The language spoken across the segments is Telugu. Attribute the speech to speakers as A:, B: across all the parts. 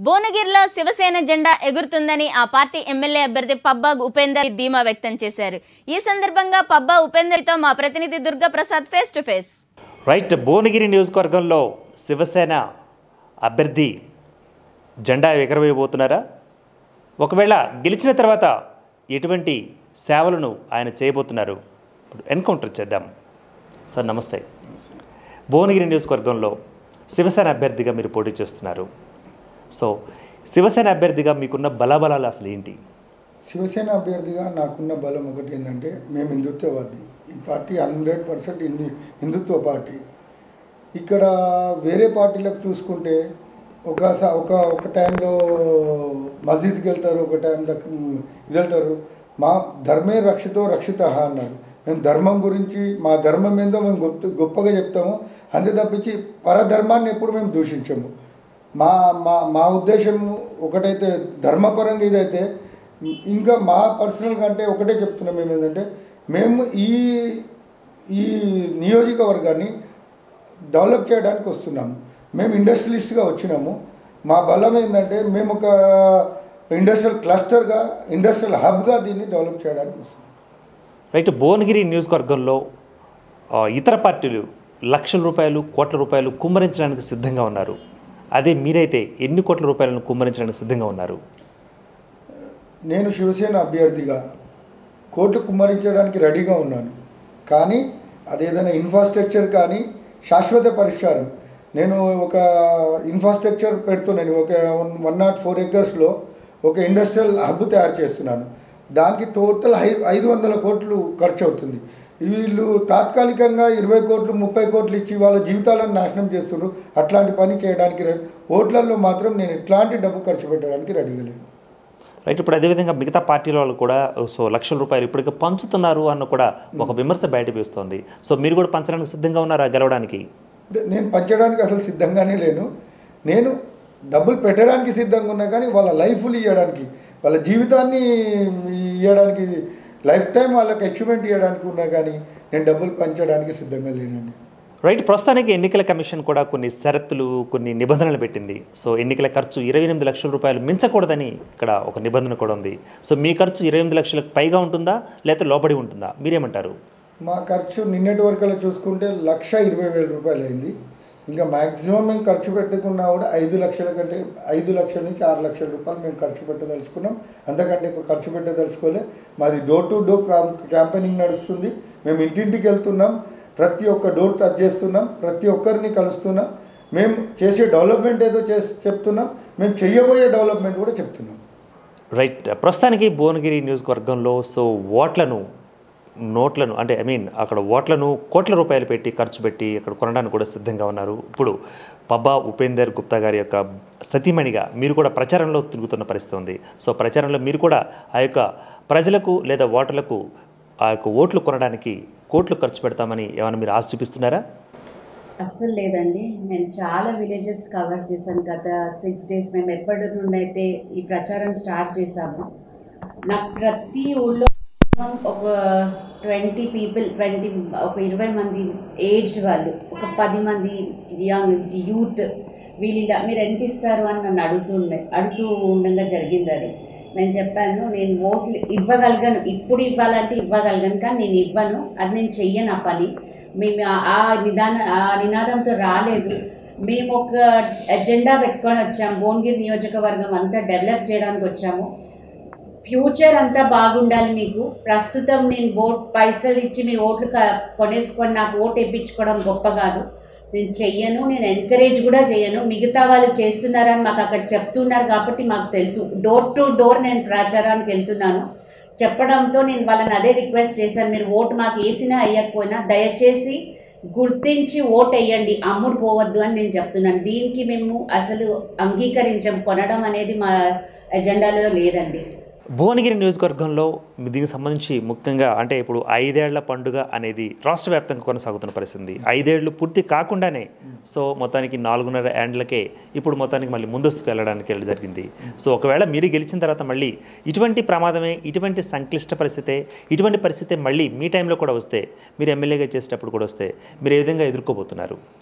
A: భువనగిరిలో శివసేన జెండా ఎగురుతుందని ఆ పార్టీ ఎమ్మెల్యే అభ్యర్థి పబ్బా ఉపేందర్ ధీమా వ్యక్తం చేశారు ఈ సందర్భంగా పబ్బా ఉపేందర్తో మా ప్రతినిధి Durga Prasad face to face
B: right Bhuvanagiri నియోజకవర్గంలో శివసేన అభ్యర్థి జెండా ఎగరవేయబోతున్నారా ఒకవేళ గెలిచిన తర్వాత ఎటువంటి సేవలను ఆయన చేయబోతున్నారు ఇప్పుడు ఎన్కౌంటర్ చేద్దాం సార్ నమస్తే భువనగిరి నియోజకవర్గంలో శివసేన అభ్యర్థిగా మీరు పోటీ చేస్తున్నారు సో శివసేన అభ్యర్థిగా మీకున్న బలాబలాలు అసలు ఏంటి
C: శివసేన అభ్యర్థిగా నాకున్న బలం ఒకటి ఏంటంటే మేము హిందుత్వవాది ఈ party hundred percent Hindu Hindutva party ఇక్కడ వేరే పార్టీలకు చూసుకుంటే ఒక స- ఒక ఒక టైంలో మసీద్కి వెళ్తారు ఒక టైంలో ఇది వెళ్తారు మా ధర్మే రక్షితో రక్షిత అన్నారు మేము ధర్మం గురించి మా ధర్మం ఏందో మేము గొప్ప గొప్పగా చెప్తాము అంతే తప్పించి పరధర్మాన్ని ఎప్పుడు మేము దూషించము మా మా మా ఉద్దేశం ఒకటైతే ధర్మపరంగా ఇదైతే ఇంకా మా పర్సనల్ కంటే ఒకటే చెప్తున్నాం మేము ఏంటంటే మేము ఈ ఈ నియోజకవర్గాన్ని డెవలప్ చేయడానికి వస్తున్నాము మేము ఇండస్ట్రియలిస్ట్గా వచ్చినాము మా బలం ఏంటంటే మేము ఒక ఇండస్ట్రియల్ క్లస్టర్గా ఇండస్ట్రియల్ హబ్గా దీన్ని డెవలప్ చేయడానికి వస్తున్నాం
B: రైట్ భువనగిరి నియోజకవర్గంలో ఆ, ఇతర పార్టీలు లక్షల రూపాయలు కోట్ల రూపాయలు కుమ్మరించడానికి సిద్ధంగా ఉన్నారు అదే మీరైతే ఎన్ని కోట్ల రూపాయలను కుమ్మరించడానికి సిద్ధంగా ఉన్నారు
C: నేను శివసేన అభ్యర్థిగా కోర్టు కుమ్మరించడానికి రెడీగా ఉన్నాను కానీ అదేదైనా ఇన్ఫ్రాస్ట్రక్చర్ కానీ శాశ్వత పరిష్కారం నేను ఒక ఇన్ఫ్రాస్ట్రక్చర్ పెడుతున్నాను ఒక వన్ నాట్ ఫోర్ ఎకర్స్లో ఒక ఇండస్ట్రియల్ హబ్ తయారు చేస్తున్నాను దానికి టోటల్ ఐ ఐదు వందల కోట్లు ఖర్చు అవుతుంది వీళ్ళు తాత్కాలికంగా ఇరవై కోట్లు ముప్పై కోట్లు ఇచ్చి వాళ్ళ జీవితాలను నాశనం చేస్తున్నారు అట్లాంటి పని చేయడానికి రె- ఓట్లలో మాత్రం నేను ఎట్లాంటి డబ్బు ఖర్చు పెట్టడానికి రెడీగా లేను
B: రైట్ ఇప్పుడు అదేవిధంగా మిగతా పార్టీల వాళ్ళు కూడా సో లక్షల రూపాయలు ఇప్పటికే పంచుతున్నారు అన్న కూడా ఒక విమర్శ బయట వేస్తోంది సో మీరు కూడా పంచడానికి సిద్ధంగా ఉన్నారా గెలవడానికి
C: దే- నేను పంచడానికి అసలు సిద్ధంగానే లేను నేను డబ్బులు పెట్టడానికి సిద్ధంగా ఉన్నా కానీ వాళ్ళ లైఫ్లు ఇవ్వడానికి వాళ్ళ జీవితాన్ని ఇవ్వడానికి లైఫ్ టైం వాళ్ళకి అచీవ్మెంట్ ఇవ్వడానికి ఉన్నా కానీ నేను డబ్బులు పంచడానికి సిద్ధంగా లేనండి
B: రైట్ ప్రస్తుతానికి ఎన్నికల కమిషన్ కూడా కొన్ని షరతులు కొన్ని నిబంధనలు పెట్టింది సో ఎన్నికల ఖర్చు ఇరవై ఎనిమిది లక్షల రూపాయలు మించకూడదని ఇక్కడ ఒక నిబంధన కూడా ఉంది సో మీ ఖర్చు ఇరవై ఎనిమిది లక్షలకు పైగా ఉంటుందా లేకపోతే లోబడి ఉంటుందా మీరేమంటారు
C: మా ఖర్చు నిన్నటి వరకు చూసుకుంటే లక్ష ఇరవై వేల రూపాయలు అయింది ఇంకా మ్యాక్సిమం మేము ఖర్చు పెట్టుకున్నా కూడా ఐదు లక్షల కంటే ఐదు లక్షల నుంచి ఆరు లక్షల రూపాయలు మేము ఖర్చు పెట్టదలుచుకున్నాం అంతకంటే ఎక్కువ ఖర్చు పెట్టదలుచుకోలే మాది డోర్ టు డోర్ క్యాంపెయినింగ్ నడుస్తుంది మేము ఇంటింటికి వెళ్తున్నాం ప్రతి ఒక్క డోర్ టచ్ చేస్తున్నాం ప్రతి ఒక్కరిని కలుస్తున్నాం మేము చేసే డెవలప్మెంట్ ఏదో చేసి చెప్తున్నాం మేము చెయ్యబోయే డెవలప్మెంట్ కూడా చెప్తున్నాం
B: రైట్ ప్రస్తుతానికి భువనగిరి నియోజకవర్గంలో సో ఓట్లను నోట్లను అంటే ఐ మీన్ అక్కడ ఓట్లను కోట్ల రూపాయలు పెట్టి ఖర్చు పెట్టి అక్కడ కొనడానికి కూడా సిద్ధంగా ఉన్నారు ఇప్పుడు పబ్బా ఉపేందర్ గుప్తా గారి యొక్క సతీమణిగా మీరు కూడా ప్రచారంలో తిరుగుతున్న పరిస్థితి ఉంది సో ప్రచారంలో మీరు కూడా ఆ యొక్క ప్రజలకు లేదా ఓటర్లకు ఆ యొక్క ఓట్లు కొనడానికి కోట్లు ఖర్చు పెడతామని ఏమైనా మీరు ఆశ చూపిస్తున్నారా
D: అస్సలు లేదండి నేను చాలా విలేజెస్ కవర్ చేశాను గత సిక్స్ డేస్ మేము ఎప్పటి నుండి అయితే ఈ ప్రచారం స్టార్ట్ చేశాము నాకు ప్రతి ఊళ్ళో ఒక ట్వంటీ పీపుల్ ట్వంటీ ఒక ఇరవై మంది ఏజ్డ్ వాళ్ళు ఒక పది మంది యంగ్ యూత్ వీళ్ళు ఇలా మీరు ఎంత ఇస్తారు అని నన్ను అడుగుతుండే అడుగుతూ ఉండగా జరిగింది అది నేను చెప్పాను నేను ఓట్లు ఇవ్వగలిగాను ఇప్పుడు ఇవ్వాలంటే ఇవ్వగలిగాను కానీ నేను ఇవ్వను అది నేను చెయ్యను ఆ పని మేము ఆ- ఆ నిదాన ఆ నినాదంతో రాలేదు మేము ఒక ఎజెండా పెట్టుకొని వచ్చాము భువనగిరి నియోజకవర్గం అంతా డెవలప్ చేయడానికి వచ్చాము ఫ్యూచర్ అంతా బాగుండాలి మీకు ప్రస్తుతం నేను ఓట్ పైసలు ఇచ్చి మీ ఓట్లు క- కొనేసుకొని నాకు ఓటు వేయించుకోవడం గొప్ప కాదు నేను చెయ్యను నేను ఎంకరేజ్ కూడా చేయను మిగతా వాళ్ళు చేస్తున్నారని మాకు అక్కడ చెప్తున్నారు కాబట్టి మాకు తెలుసు డోర్ టు డోర్ నేను ప్రచారానికి వెళ్తున్నాను చెప్పడంతో నేను వాళ్ళని అదే రిక్వెస్ట్ చేశాను మీరు ఓటు మాకు వేసినా వేయకపోయినా దయచేసి గుర్తించి ఓట్ వేయండి అమ్ముడు పోవద్దు అని నేను చెప్తున్నాను దీనికి మేము అసలు అంగీకరించం కొనడం అనేది మా ఎజెండాలో లేదండి
B: భువనగిరి నియోజకవర్గంలో దీనికి సంబంధించి ముఖ్యంగా అంటే ఇప్పుడు ఐదేళ్ల పండుగ అనేది రాష్ట్ర వ్యాప్తంగా కొనసాగుతున్న పరిస్థితి ఐదేళ్లు పూర్తి కాకుండానే సో మొత్తానికి నాలుగున్నర ఏండ్లకే ఇప్పుడు మొత్తానికి మళ్ళీ ముందస్తుకు వెళ్ళడానికి వెళ్ళి జరిగింది సో ఒకవేళ మీరు గెలిచిన తర్వాత మళ్ళీ ఇటువంటి ప్రమాదమే ఇటువంటి సంక్లిష్ట పరిస్థితే ఇటువంటి పరిస్థితి మళ్ళీ మీ టైంలో కూడా వస్తే మీరు ఎమ్మెల్యేగా చేసేటప్పుడు కూడా వస్తే మీరు ఏ విధంగా ఎదుర్కోబోతున్నారు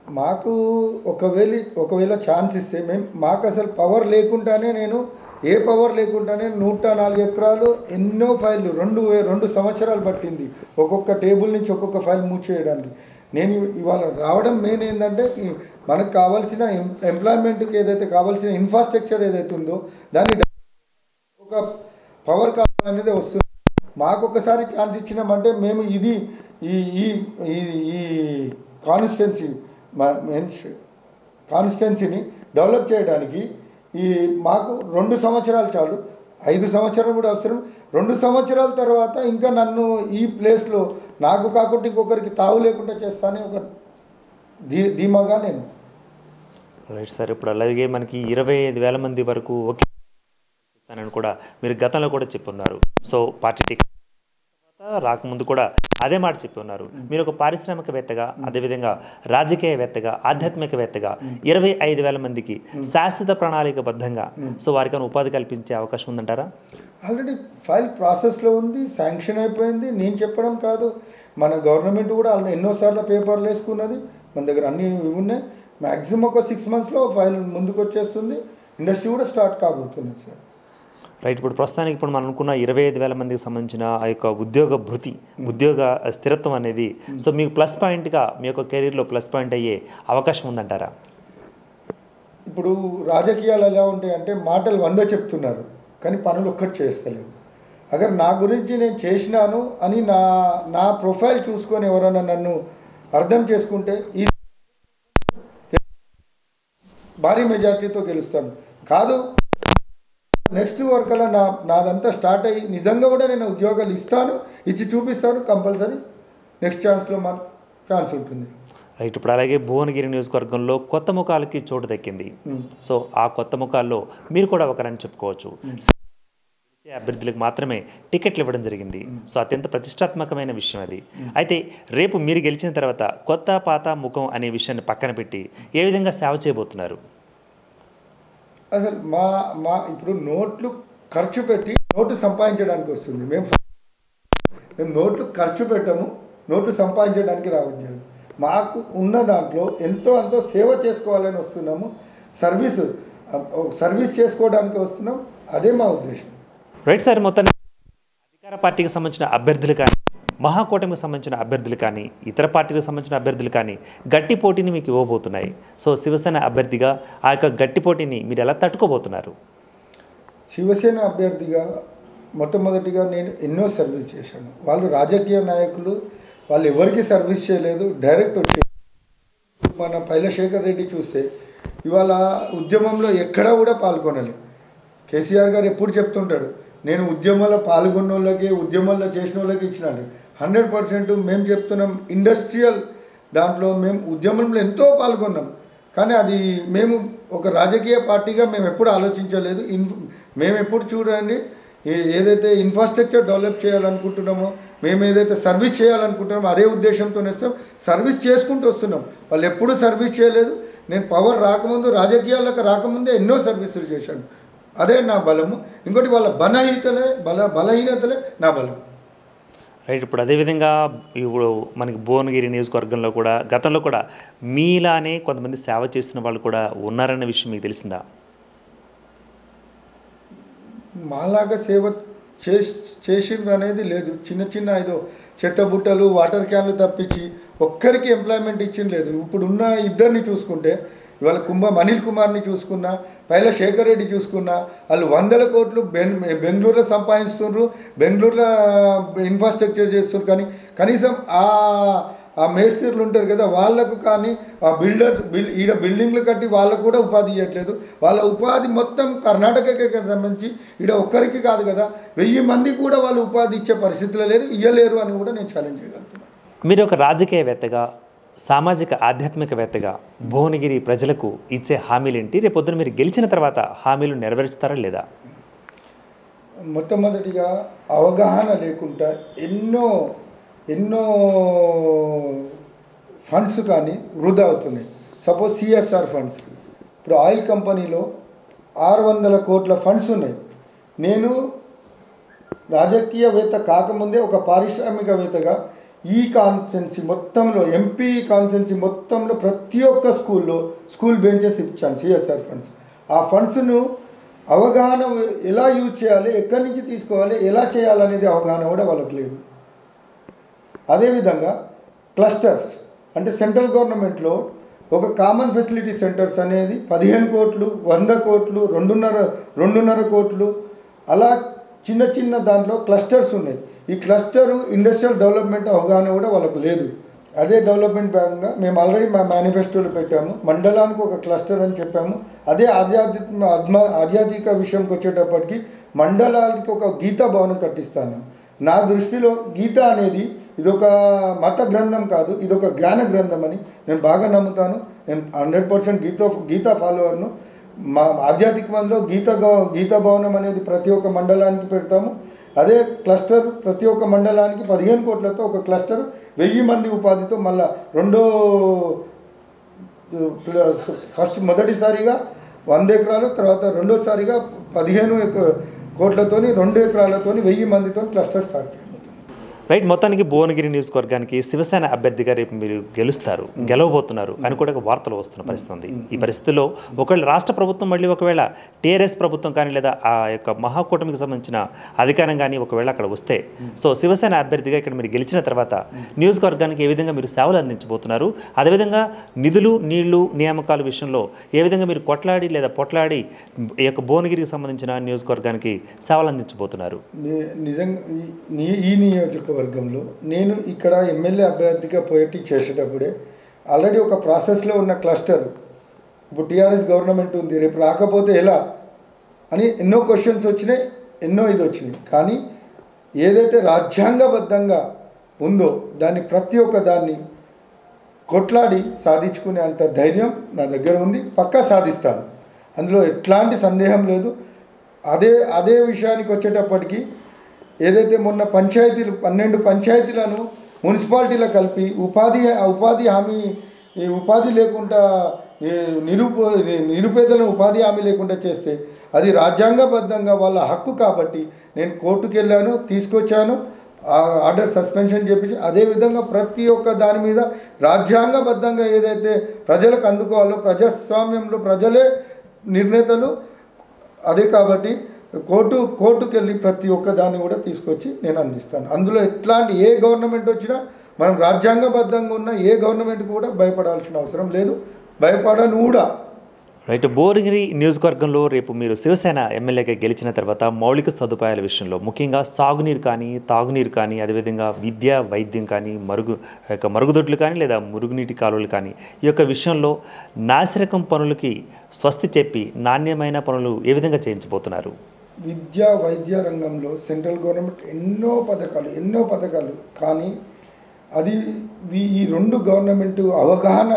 C: మాకు ఒకవేళ ఒకవేళ ఛాన్స్ ఇస్తే మేము మాకు అసలు పవర్ లేకుండానే నేను ఏ పవర్ లేకుండానే నూట నాలుగు ఎకరాలు ఎన్నో ఫైళ్ళు రెండు వే- రెండు సంవత్సరాలు పట్టింది ఒక్కొక్క టేబుల్ నుంచి ఒక్కొక్క ఫైల్ మూవ్ చేయడానికి నేను ఇవాళ రావడం మెయిన్ ఏంటంటే ఈ మనకు కావాల్సిన ఎం- ఎంప్లాయ్మెంట్కి ఏదైతే కావాల్సిన ఇన్ఫ్రాస్ట్రక్చర్ ఏదైతే ఉందో దాన్ని ఒక పవర్ కావాలనేది వస్తుంది మాకు ఒకసారి ఛాన్స్ ఇచ్చినామంటే మేము ఇది ఈ ఈ ఈ- ఈ కాన్స్టిట్యున్సీ మీన్స్ కాన్స్టిట్యున్సీని డెవలప్ చేయడానికి ఈ మాకు రెండు సంవత్సరాలు చాలు ఐదు సంవత్సరాలు కూడా అవసరం రెండు సంవత్సరాల తర్వాత ఇంకా నన్ను ఈ ప్లేస్లో నాకు కాకుండా ఇంకొకరికి తావు లేకుండా చేస్తానే ఒక ధీ ధీమాగా నేను
B: రైట్ సార్ ఇప్పుడు అలాగే మనకి ఇరవై ఐదు వేల మంది వరకు ఒకే ఇస్తానని కూడా మీరు గతంలో కూడా చెప్పున్నారు సో పార్టీ టికెట్ తర్వాత రాకముందు కూడా అదే మాట చెప్పి ఉన్నారు మీరు ఒక పారిశ్రామికవేత్తగా అదేవిధంగా రాజకీయవేత్తగా ఆధ్యాత్మికవేత్తగా ఇరవై ఐదు వేల మందికి శాశ్వత ప్రణాళికబద్ధంగా సో వారికి ఉపాధి కల్పించే అవకాశం ఉందంటారా
C: ఆల్రెడీ ఫైల్ ప్రాసెస్లో ఉంది శాంక్షన్ అయిపోయింది నేను చెప్పడం కాదు మన గవర్నమెంట్ కూడా ఆల్రెడీ ఎన్నోసార్లు పేపర్లు వేసుకున్నది మన దగ్గర అన్ని ఇవి ఉన్నాయి మ్యాక్సిమం ఒక సిక్స్ మంత్స్లో ఫైల్ ముందుకు వచ్చేస్తుంది ఇండస్ట్రీ కూడా స్టార్ట్ కాబోతుంది సార్
B: రైట్ ఇప్పుడు ప్రస్తుతానికి ఇప్పుడు మనం అనుకున్న ఇరవై ఐదు వేల మందికి సంబంధించిన ఆ యొక్క ఉద్యోగ భృతి ఉద్యోగ స్థిరత్వం అనేది సో మీకు ప్లస్ పాయింట్గా మీ యొక్క కెరీర్లో ప్లస్ పాయింట్ అయ్యే అవకాశం ఉందంటారా
C: ఇప్పుడు రాజకీయాలు ఎలా ఉంటాయంటే మాటలు వంద చెప్తున్నారు కానీ పనులు ఒక్కటి చేస్తలేరు అగర్ నా గురించి నేను చేసినాను అని నా నా ప్రొఫైల్ చూసుకొని ఎవరైనా నన్ను అర్థం చేసుకుంటే ఈ భారీ మెజార్టీతో గెలుస్తాను కాదు నెక్స్ట్ వర్క్ అలా నా నాదంతా స్టార్ట్ అయ్యి నిజంగా కూడా నేను ఉద్యోగాలు ఇస్తాను ఇచ్చి చూపిస్తాను కంపల్సరీ నెక్స్ట్ ఛాన్స్లో మా ఛాన్స్ ఉంటుంది
B: రైట్ ఇప్పుడు అలాగే భువనగిరి నియోజకవర్గంలో కొత్త ముఖాలకి చోటు దక్కింది
C: మ్.
B: సో ఆ కొత్త ముఖాల్లో మీరు కూడా ఒకరని చెప్పుకోవచ్చు గెలిచే అభ్యర్థులకు మాత్రమే టికెట్లు ఇవ్వడం జరిగింది సో అత్యంత ప్రతిష్టాత్మకమైన విషయం అది అయితే రేపు మీరు గెలిచిన తర్వాత కొత్త పాత ముఖం అనే విషయాన్ని పక్కన పెట్టి ఏ విధంగా సేవ చేయబోతున్నారు
C: అసలు మా మా ఇప్పుడు నోట్లు ఖర్చు పెట్టి నోటు సంపాదించడానికి వస్తుంది మేము మేము నోట్లు ఖర్చు పెట్టము నోట్లు సంపాదించడానికి రావట్లేదు మాకు ఉన్న దాంట్లో ఎంతో ఎంతో సేవ చేసుకోవాలని వస్తున్నాము సర్వీస్ సర్వీస్ చేసుకోవడానికి వస్తున్నాం అదే మా ఉద్దేశం
B: రైట్ సార్ మొత్తాన్ని అధికార పార్టీకి సంబంధించిన అభ్యర్థులు కానీ మహాకూటమికి సంబంధించిన అభ్యర్థులు కానీ ఇతర పార్టీలకు సంబంధించిన అభ్యర్థులు కానీ గట్టి పోటీని మీకు ఇవ్వబోతున్నాయి సో శివసేన అభ్యర్థిగా ఆ యొక్క గట్టి పోటీని మీరు ఎలా తట్టుకోబోతున్నారు
C: శివసేన అభ్యర్థిగా మొట్టమొదటిగా నేను ఎన్నో సర్వీస్ చేశాను వాళ్ళు రాజకీయ నాయకులు వాళ్ళు ఎవరికి సర్వీస్ చేయలేదు డైరెక్ట్ వచ్చి మన పైలశేఖర్ రెడ్డి చూస్తే ఇవాళ ఉద్యమంలో ఎక్కడా కూడా పాల్గొనలే కేసీఆర్ గారు ఎప్పుడు చెప్తుంటాడు నేను ఉద్యమంలో పాల్గొన్న వాళ్ళకి ఉద్యమంలో చేసిన వాళ్ళకి ఇచ్చినాను హండ్రెడ్ పర్సెంట్ మేము చెప్తున్నాం ఇండస్ట్రియల్ దాంట్లో మేము ఉద్యమంలో ఎంతో పాల్గొన్నాం కానీ అది మేము ఒక రాజకీయ పార్టీగా మేము ఎప్పుడు ఆలోచించలేదు ఇన్ మేము ఎప్పుడు చూడండి ఏ- ఏదైతే ఇన్ఫ్రాస్ట్రక్చర్ డెవలప్ చేయాలనుకుంటున్నామో మేము ఏదైతే సర్వీస్ చేయాలనుకుంటున్నామో అదే ఉద్దేశంతో వస్తాం సర్వీస్ చేసుకుంటూ వస్తున్నాం వాళ్ళు ఎప్పుడూ సర్వీస్ చేయలేదు నేను పవర్ రాకముందు రాజకీయాలకు రాకముందే ఎన్నో సర్వీసులు చేశాను అదే నా బలము ఇంకోటి వాళ్ళ బలహీనతలే బల బలహీనతలే నా బలం
B: రైట్ ఇప్పుడు అదేవిధంగా ఇప్పుడు మనకి భువనగిరి నియోజకవర్గంలో కూడా గతంలో కూడా మీలానే కొంతమంది సేవ చేసిన వాళ్ళు కూడా ఉన్నారన్న విషయం మీకు తెలిసిందా
C: మాలాగా సేవ చేసి చేసిండ్రు అనేది లేదు చిన్న చిన్న ఏదో చెత్త బుట్టలు వాటర్ క్యాన్లు తప్పించి ఒక్కరికి ఎంప్లాయ్మెంట్ ఇచ్చింది లేదు ఇప్పుడున్న ఇద్దరిని చూసుకుంటే ఇవాళ కుంభం అనిల్ కుమార్ని చూసుకున్నా పైల శేఖర్ రెడ్డి చూసుకున్నా వాళ్ళు వందల కోట్లు బెం బెంగళూరులో సంపాదిస్తున్నారు బెంగళూరులో ఇన్ఫ్రాస్ట్రక్చర్ చేస్తున్నారు కానీ కనీసం ఆ ఆ మేస్త్రీలు ఉంటారు కదా వాళ్ళకు కానీ ఆ బిల్డర్స్ బిల్ ఈడ బిల్డింగ్లు కట్టి వాళ్ళకు కూడా ఉపాధి ఇవ్వట్లేదు వాళ్ళ ఉపాధి మొత్తం కర్ణాటకకే సంబంధించి ఈడ ఒక్కరికి కాదు కదా వెయ్యి మందికి కూడా వాళ్ళు ఉపాధి ఇచ్చే పరిస్థితిలో లేరు ఇయ్యలేరు అని కూడా నేను ఛాలెంజ్ చేయగలుగుతున్నాను
B: మీరు ఒక రాజకీయవేత్తగా సామాజిక ఆధ్యాత్మికవేత్తగా భువనగిరి ప్రజలకు ఇచ్చే హామీలు ఏంటి రేపొద్దున మీరు గెలిచిన తర్వాత హామీలు నెరవేరుస్తారా లేదా
C: మొట్టమొదటిగా అవగాహన లేకుండా ఎన్నో ఎన్నో ఫండ్స్ కానీ వృధా అవుతున్నాయి సపోజ్ సిఎస్ఆర్ ఫండ్స్ ఇప్పుడు ఆయిల్ కంపెనీలో ఆరు వందల కోట్ల ఫండ్స్ ఉన్నాయి నేను రాజకీయవేత్త కాకముందే ఒక పారిశ్రామికవేత్తగా ఈ కాన్స్టెన్సీ మొత్తంలో ఎంపీ కాన్స్టెన్సీ మొత్తంలో ప్రతి ఒక్క స్కూల్లో స్కూల్ బెంచెస్ ఇచ్చాను సిఎస్ఆర్ ఫండ్స్ ఆ ఫండ్స్ను అవగాహన ఎలా యూజ్ చేయాలి ఎక్కడి నుంచి తీసుకోవాలి ఎలా చేయాలనేది అవగాహన కూడా వాళ్ళకి లేదు అదేవిధంగా క్లస్టర్స్ అంటే సెంట్రల్ గవర్నమెంట్లో ఒక కామన్ ఫెసిలిటీ సెంటర్స్ అనేది పదిహేను కోట్లు వంద కోట్లు రెండున్నర రెండున్నర కోట్లు అలా చిన్న చిన్న దాంట్లో క్లస్టర్స్ ఉన్నాయి ఈ క్లస్టరు ఇండస్ట్రియల్ డెవలప్మెంట్ అవగాహన కూడా వాళ్ళకు లేదు అదే డెవలప్మెంట్ భాగంగా మేము ఆల్రెడీ మా మేనిఫెస్టోలో పెట్టాము మండలానికి ఒక క్లస్టర్ అని చెప్పాము అదే ఆధ్యాత్మిక ఆత్మ ఆధ్యాత్మిక విషయంకి వచ్చేటప్పటికి మండలానికి ఒక గీతా భవనం కట్టిస్తాను నా దృష్టిలో గీత అనేది ఇది ఒక మత గ్రంథం కాదు ఇది ఒక జ్ఞాన గ్రంథం అని నేను బాగా నమ్ముతాను నేను హండ్రెడ్ పర్సెంట్ గీత గీతా ఫాలోవర్ను మా ఆధ్యాత్మికంలో గీత గ- గీతా భవనం అనేది ప్రతి ఒక్క మండలానికి పెడతాము అదే క్లస్టర్ ప్రతి ఒక్క మండలానికి పదిహేను కోట్లతో ఒక క్లస్టర్ వెయ్యి మంది ఉపాధితో మళ్ళా రెండో ఫస్ట్ మొదటిసారిగా వంద ఎకరాలు తర్వాత రెండోసారిగా పదిహేను ఎక- కోట్లతోని రెండు ఎకరాలతోని వెయ్యి మందితో క్లస్టర్ స్టార్ట్ చేయబోతుంది
B: రైట్ మొత్తానికి భువనగిరి నియోజకవర్గానికి శివసేన అభ్యర్థిగా రేపు మీరు గెలుస్తారు గెలవబోతున్నారు అని కూడా ఒక వార్తలు వస్తున్న పరిస్థితి ఉంది ఈ పరిస్థితుల్లో ఒకవేళ రాష్ట్ర ప్రభుత్వం మళ్ళీ ఒకవేళ టీఆర్ఎస్ ప్రభుత్వం కానీ లేదా ఆ యొక్క మహాకూటమికి సంబంధించిన అధికారం కానీ ఒకవేళ అక్కడ వస్తే సో శివసేన అభ్యర్థిగా ఇక్కడ మీరు గెలిచిన తర్వాత నియోజకవర్గానికి ఏ విధంగా మీరు సేవలు అందించబోతున్నారు అదేవిధంగా నిధులు నీళ్లు నియామకాల విషయంలో ఏ విధంగా మీరు కొట్లాడి లేదా పొట్లాడి ఈ యొక్క భువనగిరికి సంబంధించిన నియోజకవర్గానికి సేవలు అందించబోతున్నారు
C: ని- నిజంగా ఈ- నీ ఈ నియోజకవర్గంలో నేను ఇక్కడ ఎమ్మెల్యే అభ్యర్థిగా పోటీ చేసేటప్పుడే ఆల్రెడీ ఒక ప్రాసెస్లో ఉన్న క్లస్టర్ ఇప్పుడు టీఆర్ఎస్ గవర్నమెంట్ ఉంది రేపు రాకపోతే ఎలా అని ఎన్నో క్వశ్చన్స్ వచ్చినాయి ఎన్నో ఇది వచ్చినాయి కానీ ఏదైతే రాజ్యాంగబద్ధంగా ఉందో దాన్ని ప్రతి ఒక్క దాన్ని కొట్లాడి సాధించుకునే అంత ధైర్యం నా దగ్గర ఉంది పక్కా సాధిస్తాను అందులో ఎట్లాంటి సందేహం లేదు అదే అదే విషయానికి వచ్చేటప్పటికి ఏదైతే మొన్న పంచాయతీలు పన్నెండు పంచాయతీలను మున్సిపాలిటీలో కలిపి ఉపాధి ఉపాధి హామీ ఈ ఉపాధి లేకుండా ఈ నిరుప నిరుపేదలను ఉపాధి హామీ లేకుండా చేస్తే అది రాజ్యాంగబద్ధంగా వాళ్ళ హక్కు కాబట్టి నేను కోర్టుకు వెళ్ళాను తీసుకొచ్చాను ఆ ఆర్డర్ సస్పెన్షన్ చేపించి అదేవిధంగా ప్రతి ఒక్క దాని మీద రాజ్యాంగబద్ధంగా ఏదైతే ప్రజలకు అందుకోవాలో ప్రజాస్వామ్యంలో ప్రజలే నిర్ణేతలు అదే కాబట్టి కోర్టు కోర్టుకు వెళ్ళి ప్రతి ఒక్క దాన్ని కూడా తీసుకొచ్చి నేను అందిస్తాను అందులో ఎట్లాంటి ఏ గవర్నమెంట్ వచ్చినా మనం రాజ్యాంగబద్ధంగా ఉన్న ఏ గవర్నమెంట్ కూడా భయపడాల్సిన అవసరం లేదు భయపడను కూడా
B: రైట్ భువనగిరి నియోజకవర్గంలో రేపు మీరు శివసేన ఎమ్మెల్యేగా గెలిచిన తర్వాత మౌలిక సదుపాయాల విషయంలో ముఖ్యంగా సాగునీరు కానీ తాగునీరు కానీ అదేవిధంగా విద్య వైద్యం కానీ మరుగు ఆ యొక్క మరుగుదొడ్లు కానీ లేదా మురుగునీటి కాలువలు కానీ ఈ యొక్క విషయంలో నాసిరకం పనులకి స్వస్తి చెప్పి నాణ్యమైన పనులు ఏ విధంగా చేయించబోతున్నారు
C: విద్య వైద్య రంగంలో సెంట్రల్ గవర్నమెంట్ ఎన్నో పథకాలు ఎన్నో పథకాలు కానీ అది వీ- ఈ రెండు గవర్నమెంట్ అవగాహన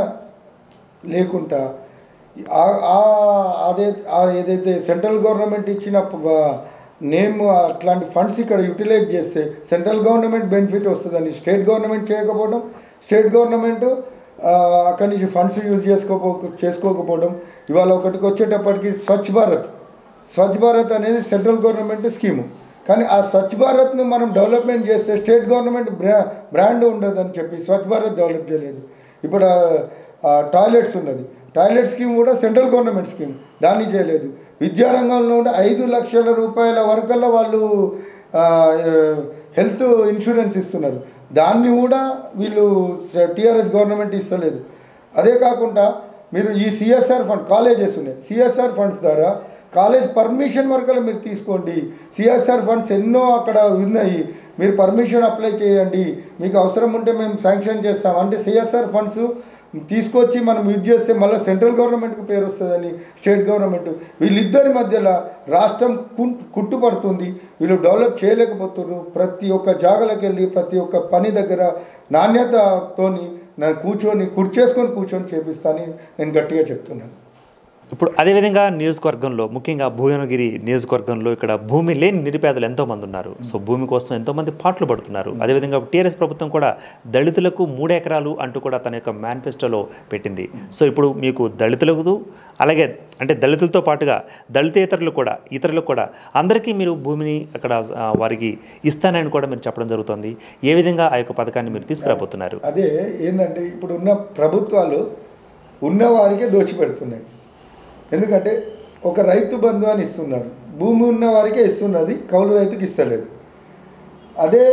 C: లేకుండా ఆ- ఆ- అదే ఆ ఏదైతే సెంట్రల్ గవర్నమెంట్ ఇచ్చిన ప- నేమ్ అట్లాంటి ఫండ్స్ ఇక్కడ యూటిలైజ్ చేస్తే సెంట్రల్ గవర్నమెంట్ బెనిఫిట్ వస్తుందని స్టేట్ గవర్నమెంట్ చేయకపోవడం స్టేట్ గవర్నమెంట్ ఆ, అక్కడి నుంచి ఫండ్స్ యూజ్ చేసుకోపో చేసుకోకపోవడం ఇవాళ ఒకటికి వచ్చేటప్పటికి స్వచ్ఛ భారత్ స్వచ్ఛ భారత్ అనేది సెంట్రల్ గవర్నమెంట్ స్కీము కానీ ఆ స్వచ్ఛ భారత్ను మనం డెవలప్మెంట్ చేస్తే స్టేట్ గవర్నమెంట్ బ్రా బ్రాండ్ ఉండదని చెప్పి స్వచ్ఛ భారత్ డెవలప్ చేయలేదు ఇప్పుడు ఆ టాయిలెట్స్ ఉన్నది టాయిలెట్ స్కీమ్ కూడా సెంట్రల్ గవర్నమెంట్ స్కీమ్ దాన్ని చేయలేదు విద్యారంగంలో కూడా ఐదు లక్షల రూపాయల వరకల్లా వాళ్ళు ఆ, హెల్త్ ఇన్సూరెన్స్ ఇస్తున్నారు దాన్ని కూడా వీళ్ళు టీఆర్ఎస్ గవర్నమెంట్ ఇస్తలేదు అదే కాకుండా మీరు ఈ సిఎస్ఆర్ ఫండ్ కాలేజెస్ ఉన్నాయి సిఎస్ఆర్ ఫండ్స్ ద్వారా కాలేజ్ పర్మిషన్ వరకు మీరు తీసుకోండి సిఎస్ఆర్ ఫండ్స్ ఎన్నో అక్కడ ఉన్నాయి మీరు పర్మిషన్ అప్లై చేయండి మీకు అవసరం ఉంటే మేము శాంక్షన్ చేస్తాం అంటే సిఎస్ఆర్ ఫండ్స్ తీసుకొచ్చి మనం యూజ్ చేస్తే మళ్ళీ సెంట్రల్ గవర్నమెంట్కి పేరు వస్తుందని స్టేట్ గవర్నమెంట్ వీళ్ళిద్దరి మధ్యలో రాష్ట్రం కు- కుట్టుపడుతుంది వీళ్ళు డెవలప్ చేయలేకపోతున్నారు ప్రతి ఒక్క జాగలకు వెళ్ళి ప్రతి ఒక్క పని దగ్గర నాణ్యతతోని నేను కూర్చొని కుర్చేసుకొని కూర్చొని చేపిస్తానని నేను గట్టిగా చెప్తున్నాను
B: ఇప్పుడు అదేవిధంగా నియోజకవర్గంలో ముఖ్యంగా భువనగిరి నియోజకవర్గంలో ఇక్కడ భూమి లేని నిరుపేదలు ఎంతోమంది ఉన్నారు సో భూమి కోసం ఎంతోమంది పాటలు పడుతున్నారు అదేవిధంగా టీఆర్ఎస్ ప్రభుత్వం కూడా దళితులకు మూడు ఎకరాలు అంటూ కూడా తన యొక్క మేనిఫెస్టోలో పెట్టింది సో ఇప్పుడు మీకు దళితులకు అలాగే అంటే దళితులతో పాటుగా దళితేతరులు కూడా ఇతరులకు కూడా అందరికీ మీరు భూమిని అక్కడ ఆ, వారికి ఇస్తానని కూడా మీరు చెప్పడం జరుగుతుంది ఏ విధంగా ఆ యొక్క పథకాన్ని మీరు తీసుకురాబోతున్నారు
C: అదే ఏంటంటే ఇప్పుడు ఉన్న ప్రభుత్వాలు ఉన్నవారికే దోచిపెడుతున్నాయి ఎందుకంటే ఒక రైతు బంధు అని ఇస్తున్నారు భూమి ఉన్న వారికే ఇస్తున్నది కౌలు రైతుకి ఇస్తలేదు అదే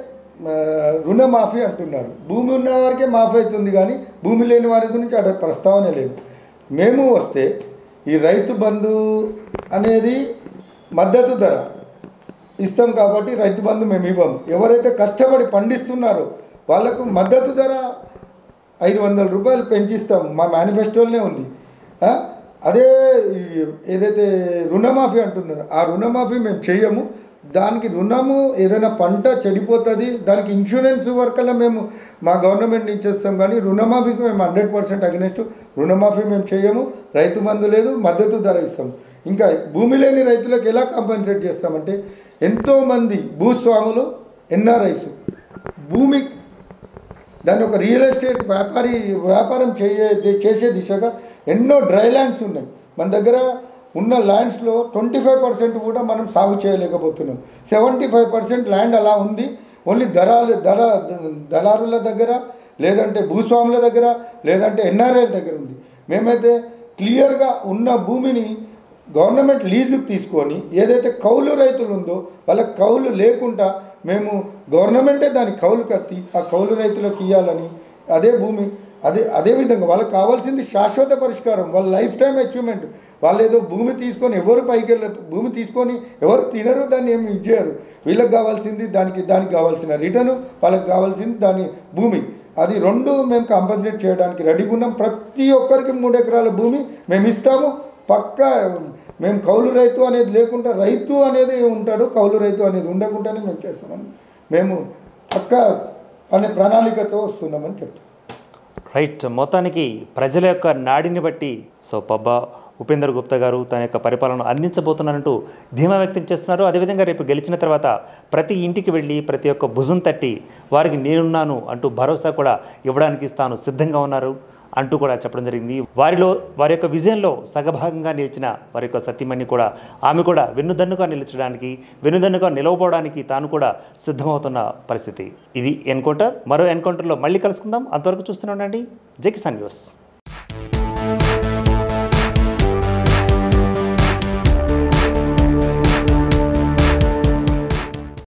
C: ఆ, రుణమాఫీ అంటున్నారు భూమి ఉన్న వారికే మాఫీ అవుతుంది కానీ భూమి లేని వారి గురించి అక్కడ ప్రస్తావన లేదు మేము వస్తే ఈ రైతు బంధు అనేది మద్దతు ధర ఇస్తాం కాబట్టి రైతు బంధు మేము ఇవ్వము ఎవరైతే కష్టపడి పండిస్తున్నారో వాళ్ళకు మద్దతు ధర ఐదు వందల రూపాయలు పెంచిస్తాం మా మేనిఫెస్టోలోనే ఉంది ఆ? అదే ఈ ఏదైతే రుణమాఫీ అంటున్నారో ఆ రుణమాఫీ మేము చేయము దానికి రుణము ఏదైనా పంట చెడిపోతుంది దానికి ఇన్సూరెన్స్ వర్కల్లా మేము మా గవర్నమెంట్ నుంచి ఇస్తాం కానీ రుణమాఫీకి మేము హండ్రెడ్ పర్సెంట్ అగ్నెస్ట్ రుణమాఫీ మేము చేయము రైతు బంధు లేదు మద్దతు ధర ఇస్తాం ఇంకా భూమి లేని రైతులకు ఎలా కాంపన్సేట్ చేస్తామంటే ఎంతోమంది భూస్వాములు ఎన్ఆర్ఐస్ భూమి దాన్ని ఒక రియల్ ఎస్టేట్ వ్యాపారి వ్యాపారం చేయ చేసే దిశగా ఎన్నో డ్రై ల్యాండ్స్ ఉన్నాయి మన దగ్గర ఉన్న ల్యాండ్స్లో ట్వంటీ ఫైవ్ పర్సెంట్ కూడా మనం సాగు చేయలేకపోతున్నాం సెవెంటీ ఫైవ్ పర్సెంట్ ల్యాండ్ అలా ఉంది ఓన్లీ దళాలు ధర దళారుల దగ్గర లేదంటే భూస్వాముల దగ్గర లేదంటే ఎన్ఆర్ఐల దగ్గర ఉంది మేమైతే క్లియర్గా ఉన్న భూమిని గవర్నమెంట్ లీజుకు తీసుకొని ఏదైతే కౌలు రైతులు ఉందో వాళ్ళకి కౌలు లేకుండా మేము గవర్నమెంటే దాని కౌలు కట్టి ఆ కౌలు రైతులకు ఇవ్వాలని అదే భూమి అదే అదే విధంగా వాళ్ళకి కావాల్సింది శాశ్వత పరిష్కారం వాళ్ళ లైఫ్ టైం అచీవ్మెంట్ వాళ్ళు ఏదో భూమి తీసుకొని ఎవరు పైకి వెళ్ళ భూమి తీసుకొని ఎవరు తినరు దాన్ని ఏమి ఇచ్చారు వీళ్ళకి కావాల్సింది దానికి దానికి కావాల్సిన రిటర్న్ వాళ్ళకి కావాల్సింది దాని భూమి అది రెండు మేము కాంపన్సేట్ చేయడానికి రెడీగా ఉన్నాం ప్రతి ఒక్కరికి మూడు ఎకరాల భూమి మేము ఇస్తాము పక్కా మేము కౌలు రైతు అనేది లేకుండా రైతు అనేది ఉంటాడు కౌలు రైతు అనేది ఉండకుండానే మేము చేస్తామని మేము పక్క అనే ప్రణాళికతో వస్తున్నామని చెప్తాం
B: రైట్ మొత్తానికి ప్రజల యొక్క నాడిని బట్టి సో పబ్బా ఉపేందర్ గుప్తా గారు తన యొక్క పరిపాలన అందించబోతున్నారంటూ ధీమా వ్యక్తం చేస్తున్నారు అదేవిధంగా రేపు గెలిచిన తర్వాత ప్రతి ఇంటికి వెళ్ళి ప్రతి ఒక్క భుజం తట్టి వారికి నేనున్నాను అంటూ భరోసా కూడా ఇవ్వడానికి తాను సిద్ధంగా ఉన్నారు అంటూ కూడా చెప్పడం జరిగింది వారిలో వారి యొక్క విజయంలో సగభాగంగా నిలిచిన వారి యొక్క సత్యమణి కూడా ఆమె కూడా వెన్నుదన్నుగా నిలిచడానికి వెన్నుదన్నుగా నిలవబోవడానికి తాను కూడా సిద్ధమవుతున్న పరిస్థితి ఇది ఎన్కౌంటర్ మరో ఎన్కౌంటర్లో మళ్ళీ కలుసుకుందాం అంతవరకు చూస్తూనే ఉండండి జై కిసాన్ న్యూస్